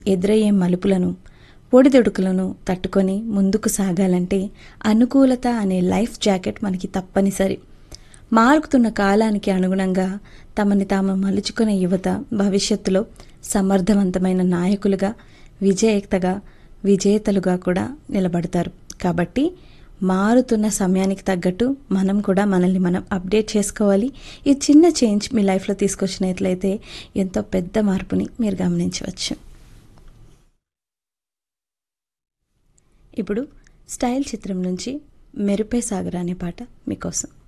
ఎదురయ్యే మలుపులను ఒడిదుడుకులను తట్టుకొని ముందుకు సాగాలంటే అనుకూలత అనే లైఫ్ జాకెట్ మనకి తప్పనిసరి మారుతున్న కాలానికి అనుగుణంగా తమని తాము మలుచుకునే యువత భవిష్యత్తులో సమర్థవంతమైన నాయకులుగా విజేతగా విజేతలుగా కూడా నిలబడతారు కాబట్టి మారుతున్న సమయానికి తగ్గట్టు మనం కూడా మనల్ని మనం అప్డేట్ చేసుకోవాలి ఈ చిన్న చేంజ్ మీ లైఫ్లో తీసుకొచ్చినట్లయితే ఎంతో పెద్ద మార్పుని మీరు గమనించవచ్చు ఇప్పుడు స్టైల్ చిత్రం నుంచి మెరుపే సాగర్ అనే పాట మీకోసం